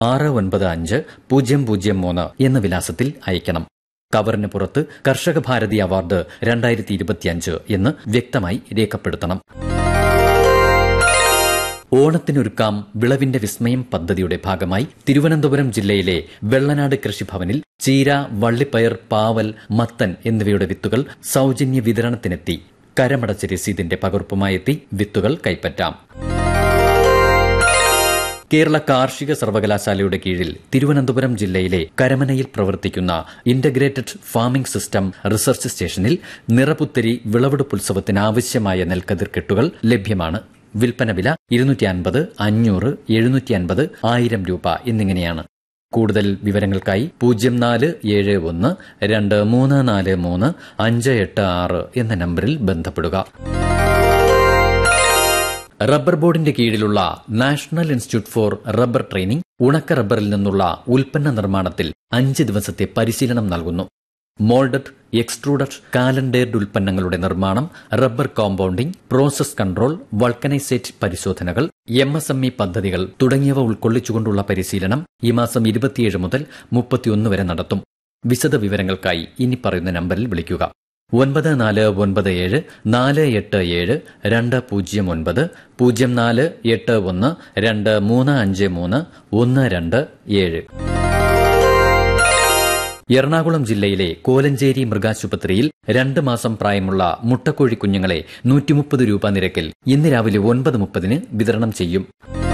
ആറ് ഒൻപത് അഞ്ച് പൂജ്യം പൂജ്യം മൂന്ന് എന്ന വിലാസത്തിൽ അയക്കണം കവറിന് പുറത്ത് കർഷക ഭാരതി അവാർഡ് രണ്ടായിരത്തി ഇരുപത്തിയഞ്ച് എന്ന് വ്യക്തമായി രേഖപ്പെടുത്തണം ഓണത്തിനൊരുക്കാം വിളവിന്റെ വിസ്മയം പദ്ധതിയുടെ ഭാഗമായി തിരുവനന്തപുരം ജില്ലയിലെ വെള്ളനാട് കൃഷിഭവനിൽ ചീര വള്ളിപ്പയർ പാവൽ മത്തൻ എന്നിവയുടെ വിത്തുകൾ സൌജന്യ വിതരണത്തിനെത്തി കരമടച്ച രസീതിന്റെ പകർപ്പുമായെത്തി വിത്തുകൾ കൈപ്പറ്റാം കേരള കാർഷിക സർവകലാശാലയുടെ കീഴിൽ തിരുവനന്തപുരം ജില്ലയിലെ കരമനയിൽ പ്രവർത്തിക്കുന്ന ഇന്റഗ്രേറ്റഡ് ഫാമിംഗ് സിസ്റ്റം റിസർച്ച് സ്റ്റേഷനിൽ നിറപുത്തരി വിളവെടുപ്പുത്സവത്തിന് ആവശ്യമായ നെൽക്കതിർ കെട്ടുകൾ ലഭ്യമാണ് വിൽപ്പന വില ഇരുന്നൂറ്റി അൻപത് അഞ്ഞൂറ് എഴുന്നൂറ്റി അൻപത് ആയിരം രൂപ എന്നിങ്ങനെയാണ് കൂടുതൽ വിവരങ്ങൾക്കായി പൂജ്യം നാല് ഏഴ് ഒന്ന് രണ്ട് മൂന്ന് നാല് മൂന്ന് അഞ്ച് എട്ട് ആറ് എന്ന നമ്പറിൽ ബന്ധപ്പെടുക റബ്ബർ ബോർഡിന്റെ കീഴിലുള്ള national institute for rubber training ഉണക്ക റബ്ബറിൽ നിന്നുള്ള ഉൽപ്പന്ന നിർമ്മാണത്തിൽ അഞ്ച് ദിവസത്തെ പരിശീലനം നൽകുന്നു മോൾഡഡ് എക്സ്ട്രൂഡഡ് കാലണ്ടേർഡ് ഉൽപ്പന്നങ്ങളുടെ നിർമ്മാണം rubber compounding process control vulcanizate പരിശോധനകൾ എം എസ് എം ഇ പദ്ധതികൾ തുടങ്ങിയവ ഉൾക്കൊള്ളിച്ചുകൊണ്ടുള്ള പരിശീലനം ഈ മാസം ഇരുപത്തിയേഴ് മുതൽ മുപ്പത്തിയൊന്ന് വരെ നടത്തും വിശദ വിവരങ്ങൾക്കായി ഇനി പറയുന്ന നമ്പറിൽ വിളിക്കുക ഒൻപത് നാല് ഒൻപത് ഏഴ് നാല് എട്ട് ഏഴ് രണ്ട് പൂജ്യം ഒൻപത് പൂജ്യം നാല് എട്ട് ഒന്ന് രണ്ട് മൂന്ന് അഞ്ച് മൂന്ന് ഒന്ന് രണ്ട് ഏഴ് എറണാകുളം ജില്ലയിലെ കോലഞ്ചേരി മൃഗാശുപത്രിയിൽ രണ്ട് മാസം പ്രായമുള്ള മുട്ടക്കോഴി കുഞ്ഞുങ്ങളെ നൂറ്റിമുപ്പത് രൂപ നിരക്കിൽ ഇന്ന് രാവിലെ ഒൻപത് മുപ്പതിന് വിതരണം ചെയ്യും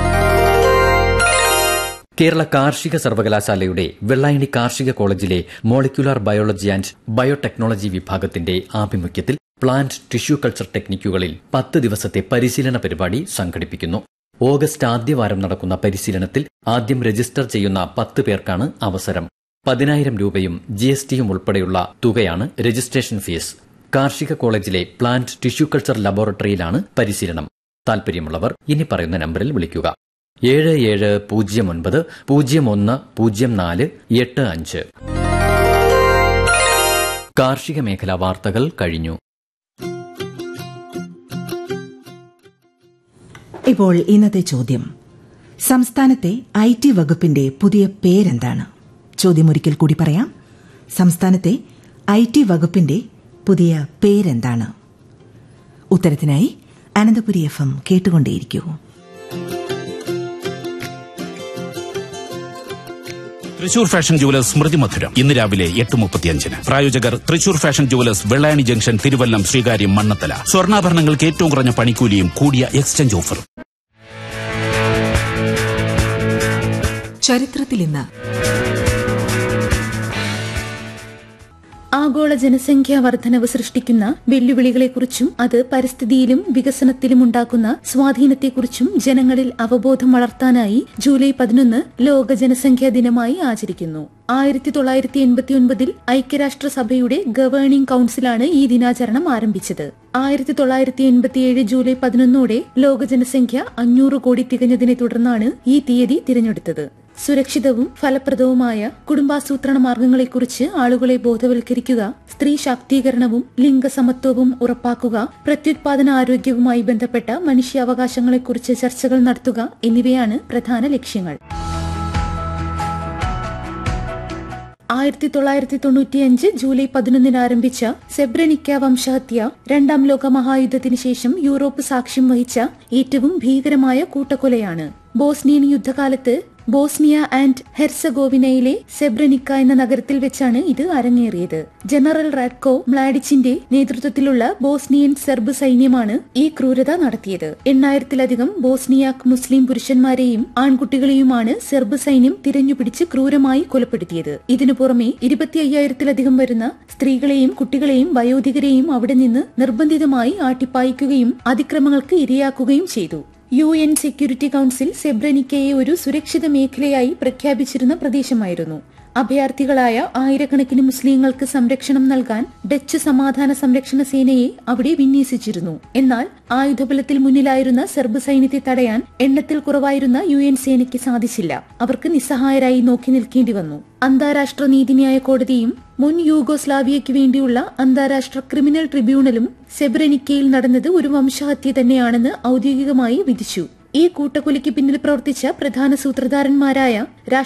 കേരള കാർഷിക സർവകലാശാലയുടെ വെള്ളായണി കാർഷിക കോളേജിലെ മോളിക്യുലാർ ബയോളജി ആൻഡ് ബയോടെക്നോളജി വിഭാഗത്തിന്റെ ആഭിമുഖ്യത്തിൽ പ്ലാന്റ് ടിഷ്യൂ കൾച്ചർ ടെക്നിക്കുകളിൽ പത്ത് ദിവസത്തെ പരിശീലന പരിപാടി സംഘടിപ്പിക്കുന്നു ഓഗസ്റ്റ് ആദ്യവാരം നടക്കുന്ന പരിശീലനത്തിൽ ആദ്യം രജിസ്റ്റർ ചെയ്യുന്ന പത്ത് പേർക്കാണ് അവസരം പതിനായിരം രൂപയും ജി എസ് ടിയും ഉൾപ്പെടെയുള്ള തുകയാണ് രജിസ്ട്രേഷൻ ഫീസ് കാർഷിക കോളേജിലെ പ്ലാന്റ് ടിഷ്യൂ കൾച്ചർ ലബോറട്ടറിയിലാണ് പരിശീലനം താൽപര്യമുള്ളവർ ഇനി പറയുന്ന നമ്പറിൽ വിളിക്കുക ഏഴ് ഏഴ് പൂജ്യം ഒൻപത് പൂജ്യം ഒന്ന് പൂജ്യം നാല് എട്ട് അഞ്ച് കാർഷിക മേഖലാ വാർത്തകൾ കഴിഞ്ഞു ഇപ്പോൾ ഇന്നത്തെ ചോദ്യം സംസ്ഥാനത്തെ ഐ ടി വകുപ്പിന്റെ പുതിയ പേരെന്താണ് ചോദ്യം ഒരിക്കൽ കൂടി പറയാം സംസ്ഥാനത്തെ ഐ ടി വകുപ്പിന്റെ പുതിയ പേരെന്താണ് ഉത്തരത്തിനായി അനന്തപുരി എഫ് എം കേട്ടുകൊണ്ടേയിരിക്കൂ തൃശൂർ ഫാഷൻ ജുവലേഴ്സ് സ്മൃതി മധുരം ഇന്ന് രാവിലെ എട്ട് മുപ്പത്തിയഞ്ചിന് പ്രായോജകർ Thrissur fashion jewellers Vellayani junction Thiruvallam Sreekaryam Mannanthala സ്വർണ്ണാഭരണങ്ങൾക്ക് ഏറ്റവും കുറഞ്ഞ പണിക്കൂലിയും കൂടിയ എക്സ്ചേഞ്ച് ഓഫറും ചരിത്രത്തിൽ ഇന്ന് ആഗോള ജനസംഖ്യാ വർധനവ് സൃഷ്ടിക്കുന്ന വെല്ലുവിളികളെക്കുറിച്ചും അത് പരിസ്ഥിതിയിലും വികസനത്തിലും ഉണ്ടാക്കുന്ന സ്വാധീനത്തെക്കുറിച്ചും ജനങ്ങളിൽ അവബോധം വളർത്താനായി ജൂലൈ പതിനൊന്ന് ലോക ജനസംഖ്യാ ദിനമായി ആചരിക്കുന്നു ആയിരത്തി തൊള്ളായിരത്തി എൺപത്തിയൊൻപതിൽ ഐക്യരാഷ്ട്രസഭയുടെ ഗവേണിംഗ് കൌൺസിലാണ് ഈ ദിനാചരണം ആരംഭിച്ചത് ആയിരത്തി തൊള്ളായിരത്തി എൺപത്തിയേഴ് ജൂലൈ പതിനൊന്നോടെ ലോക ജനസംഖ്യ അഞ്ഞൂറ് കോടി തികഞ്ഞതിനെ തുടർന്നാണ് ഈ തീയതി തിരഞ്ഞെടുത്തത് സുരക്ഷിതവും ഫലപ്രദവുമായ കുടുംബാസൂത്രണ മാർഗങ്ങളെക്കുറിച്ച് ആളുകളെ ബോധവൽക്കരിക്കുക സ്ത്രീ ശാക്തീകരണവും ലിംഗസമത്വവും ഉറപ്പാക്കുക പ്രത്യുത്പാദന ആരോഗ്യവുമായി ബന്ധപ്പെട്ട മനുഷ്യാവകാശങ്ങളെക്കുറിച്ച് ചർച്ചകൾ നടത്തുക എന്നിവയാണ് പ്രധാന ലക്ഷ്യങ്ങൾ ആയിരത്തി തൊള്ളായിരത്തി തൊണ്ണൂറ്റിയഞ്ച് ജൂലൈ പതിനൊന്നിന് ആരംഭിച്ച സെബ്രനിക്ക വംശഹത്യ രണ്ടാം ലോക മഹായുദ്ധത്തിന് ശേഷം യൂറോപ്പ് സാക്ഷ്യം വഹിച്ച ഏറ്റവും ഭീകരമായ കൂട്ടക്കൊലയാണ് ബോസ്നിയൻ യുദ്ധകാലത്ത് ബോസ്നിയ ആൻഡ് ഹെർസഗോവിനയിലെ സെബ്രനിക്ക എന്ന നഗരത്തിൽ വെച്ചാണ് ഇത് അരങ്ങേറിയത് ജനറൽ റാഡ്കോ മ്ലാഡിച്ചിന്റെ നേതൃത്വത്തിലുള്ള ബോസ്നിയൻ സെർബ് സൈന്യമാണ് ഈ ക്രൂരത നടത്തിയത് എണ്ണായിരത്തിലധികം ബോസ്നിയാക് മുസ്ലിം പുരുഷന്മാരെയും ആൺകുട്ടികളെയുമാണ് സെർബ് സൈന്യം തിരഞ്ഞുപിടിച്ച് ക്രൂരമായി കൊലപ്പെടുത്തിയത് ഇതിനു പുറമെ ഇരുപത്തി അയ്യായിരത്തിലധികം വരുന്ന സ്ത്രീകളെയും കുട്ടികളെയും വയോധികരെയും അവിടെ നിന്ന് നിർബന്ധിതമായി ആട്ടിപ്പായിക്കുകയും അതിക്രമങ്ങൾക്ക് ഇരയാക്കുകയും ചെയ്തു യു എൻ സെക്യൂരിറ്റി കൌൺസിൽ സെബ്രനിക്കയെ ഒരു സുരക്ഷിത മേഖലയായി പ്രഖ്യാപിച്ചിരുന്ന പ്രദേശമായിരുന്നു അഭയാർത്ഥികളായ ആയിരക്കണക്കിന് മുസ്ലിങ്ങൾക്ക് സംരക്ഷണം നൽകാൻ ഡച്ച് സമാധാന സംരക്ഷണ സേനയെ അവിടെ വിന്യസിച്ചിരുന്നു എന്നാൽ ആയുധബലത്തിൽ മുന്നിലായിരുന്ന സെർബ് സൈന്യത്തെ തടയാൻ എണ്ണത്തിൽ കുറവായിരുന്ന യു എൻ സേനയ്ക്ക് സാധിച്ചില്ല അവർക്ക് നിസ്സഹായരായി നോക്കി നിൽക്കേണ്ടി വന്നു അന്താരാഷ്ട്ര നീതിന്യായ കോടതിയും മുൻ യൂഗോസ്ലാവിയയ്ക്ക് വേണ്ടിയുള്ള അന്താരാഷ്ട്ര ക്രിമിനൽ ട്രിബ്യൂണലും സെബ്രനിക്കയിൽ നടന്നത് ഒരു വംശഹത്യ തന്നെയാണെന്ന് ഔദ്യോഗികമായി വിധിച്ചു ഈ കൂട്ടക്കൊലയ്ക്ക് പിന്നിൽ പ്രവർത്തിച്ച പ്രധാന സൂത്രധാരന്മാരായ